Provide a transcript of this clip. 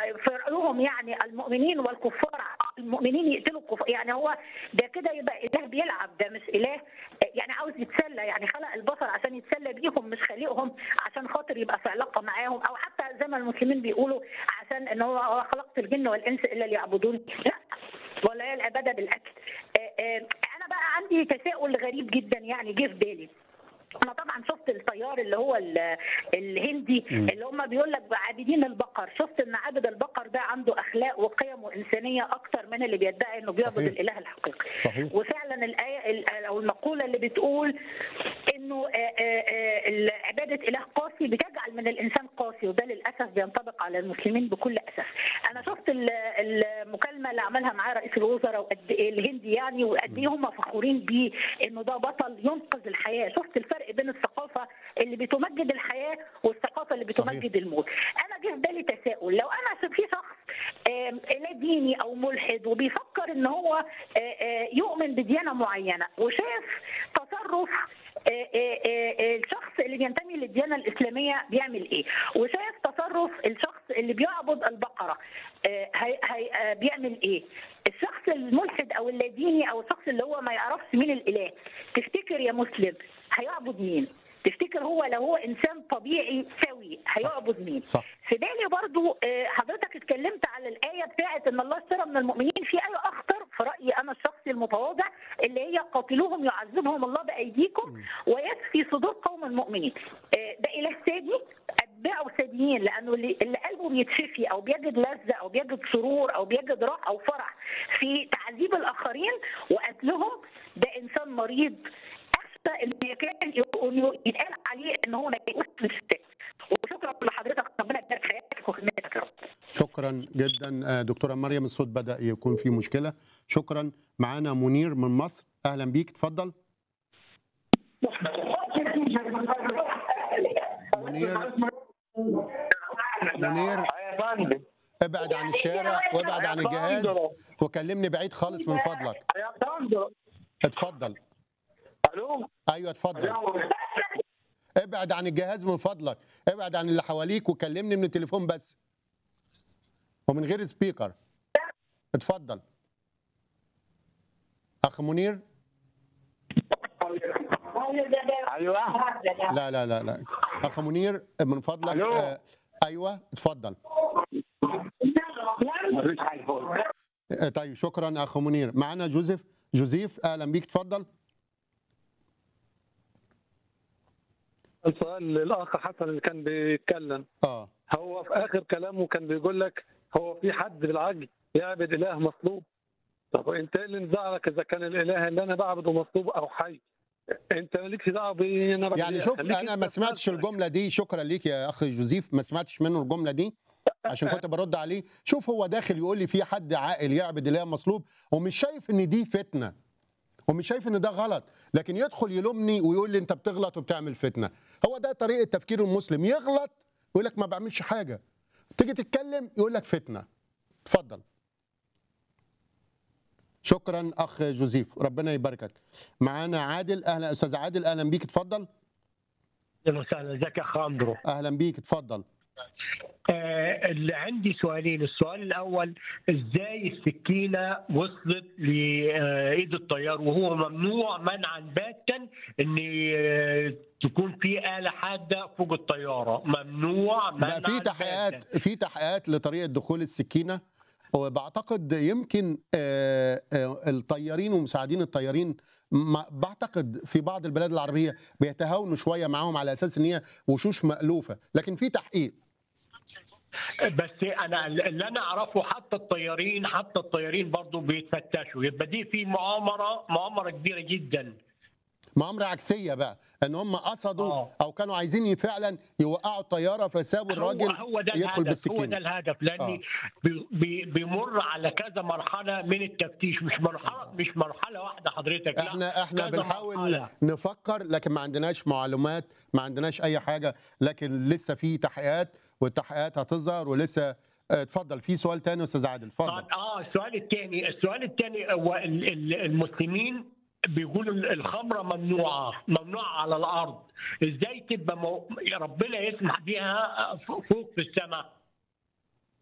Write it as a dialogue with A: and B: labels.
A: في رايهم يعني المؤمنين والكفار المؤمنين يقتلوا الكفار يعني هو ده كده يبقى اله بيلعب ده مش اله يعني عاوز يتسلى يعني خلق البشر عشان يتسلى بيهم مش خلقهم عشان خاطر يبقى في علاقه معاهم او حتى زي ما المسلمين بيقولوا عشان ان هو هو خلقت الجن والانس الا ليعبدوني لا ولا هي العباده بالاكل آه، آه، انا بقى عندي تساؤل غريب جدا يعني جه في بالي انا طبعا شفت الطيار اللي هو ال- الهندي اللي هم بيقول لك عابدين البقر شفت ان عابد البقر ده عنده اخلاق وقيم وانسانيه اكتر من اللي بيدعي انه بيعبد
B: صحيح.
A: الاله الحقيقي
B: صحيح.
A: وفعلا الايه ال- او المقوله اللي بتقول انه آه، آه، آه، عباده اله قاسي بتجعل من الانسان قاسي وده للاسف بينطبق على المسلمين بكل اسف انا شفت ال- المكالمه اللي عملها معاه رئيس الوزراء وقد ايه الهندي يعني وقد ايه هم فخورين بيه انه ده بطل ينقذ الحياه شفت الفرق بين الثقافه اللي بتمجد الحياه والثقافه اللي
B: صحيح.
A: بتمجد الموت انا جه في بالي تساؤل لو انا في شخص آم، لا ديني او ملحد وبيفكر ان هو آه، آه، يؤمن بديانه معينه وشاف تصرف آه، آه، آه، الشخص اللي بينتمي للديانه الاسلاميه بيعمل ايه وشاف تصرف الشخص اللي بيعبد البقره آه، هي هي آه، بيعمل ايه الشخص الملحد او اللاديني او الشخص اللي هو ما يعرفش مين الاله تفتكر يا مسلم هيعبد مين تفتكر هو لو هو انسان طبيعي سوي هيعبد مين
B: صح
A: في بالي برضو آه، حضرتك اتكلمت على الآية بتاعت إن الله اشترى من المؤمنين في آية أخطر في رأيي أنا الشخصي المتواضع اللي هي قاتلوهم يعذبهم الله بأيديكم ويشفي صدور قوم مؤمنين آه، ده إله سادي أتباعه ساديين لأنه اللي اللي قلبه بيتشفي أو بيجد لذة أو بيجد سرور أو بيجد راحة أو فرح في تعذيب الآخرين وقتلهم ده إنسان مريض أخشى إن كان إنه يتقال عليه إن هو ما يقوش للستات وشكرا لحضرتك ربنا يبارك حياتك وخدمتك يا رب
B: شكرا جدا آه، دكتوره مريم الصوت بدا يكون فيه مشكله شكرا معانا منير من مصر اهلا بيك اتفضل منير منير
C: يا فندم
B: ابعد عن الشارع وابعد عن الجهاز وكلمني بعيد خالص من فضلك
C: يا فندم
B: اتفضل
C: الو
B: ايوه اتفضل ابعد عن الجهاز من فضلك ابعد عن اللي حواليك وكلمني من التليفون بس ومن غير سبيكر اتفضل اخ منير
C: ايوه
B: لا لا لا لا اخ منير من فضلك
C: ألو.
B: آه ايوه اتفضل
C: مفيش حاجه فوق
B: آه طيب شكرا اخ منير معنا جوزيف جوزيف اهلا بيك اتفضل
D: السؤال للاخ حسن اللي كان بيتكلم
B: اه
D: هو في اخر كلامه كان بيقول لك هو في حد بالعقل يعبد اله مصلوب طب انت ايه اللي مزعلك اذا كان الاله اللي انا بعبده مصلوب او حي انت مالكش دعوه بيه انا بعمل
B: يعني
D: إيه؟
B: شوف
D: خليك
B: انا
D: أنت
B: ما
D: في
B: سمعتش
D: نفسك.
B: الجمله دي شكرا ليك يا اخ جوزيف ما سمعتش منه الجمله دي عشان كنت برد عليه شوف هو داخل يقول لي في حد عاقل يعبد اله مصلوب ومش شايف ان دي فتنه ومش شايف ان ده غلط لكن يدخل يلومني ويقول لي انت بتغلط وبتعمل فتنه هو ده طريقه تفكير المسلم يغلط ويقول لك ما بعملش حاجه تيجي تتكلم يقول لك فتنه اتفضل شكرا اخ جوزيف ربنا يباركك معانا عادل اهلا استاذ عادل اهلا بيك اتفضل
E: اهلا وسهلا ازيك يا اخ اندرو
B: اهلا بيك اتفضل
E: آه اللي عندي سؤالين السؤال الاول ازاي السكينه وصلت لايد الطيار وهو ممنوع منعا باتا ان آه، تكون في اله حاده فوق الطياره ممنوع منعا
B: بقى في تحقيقات
E: باتا.
B: في تحقيقات لطريقه دخول السكينه وبعتقد يمكن آه، آه، الطيارين ومساعدين الطيارين ما- بعتقد في بعض البلاد العربيه بيتهاونوا شويه معاهم على اساس ان هي وشوش مألوفه لكن في تحقيق
E: بس انا اللي انا اعرفه حتى الطيارين حتى الطيارين برضه بيتفتشوا يبقى دي في مؤامره مؤامره كبيره جدا
B: مؤامره عكسيه بقى ان هم قصدوا
E: آه.
B: او كانوا عايزين فعلا يوقعوا الطياره فسابوا الراجل
E: هو, هو ده
B: يدخل
E: الهدف هو ده
B: بالسكينه
E: الهدف لاني
B: آه.
E: بي بي بيمر على كذا مرحله من التفتيش مش مرحله مش مرحله واحده حضرتك لا
B: احنا احنا
E: كذا
B: بنحاول
E: مرحلة.
B: نفكر لكن ما عندناش معلومات ما عندناش اي حاجه لكن لسه في تحقيقات والتحقيقات هتظهر ولسه اه، اتفضل في سؤال تاني استاذ عادل اتفضل
E: طب اه السؤال الثاني السؤال الثاني هو ال- ال- المسلمين بيقولوا ال- الخمره ممنوعه ممنوعه على الارض ازاي تبقى مو... ربنا يسمح بيها فوق في السماء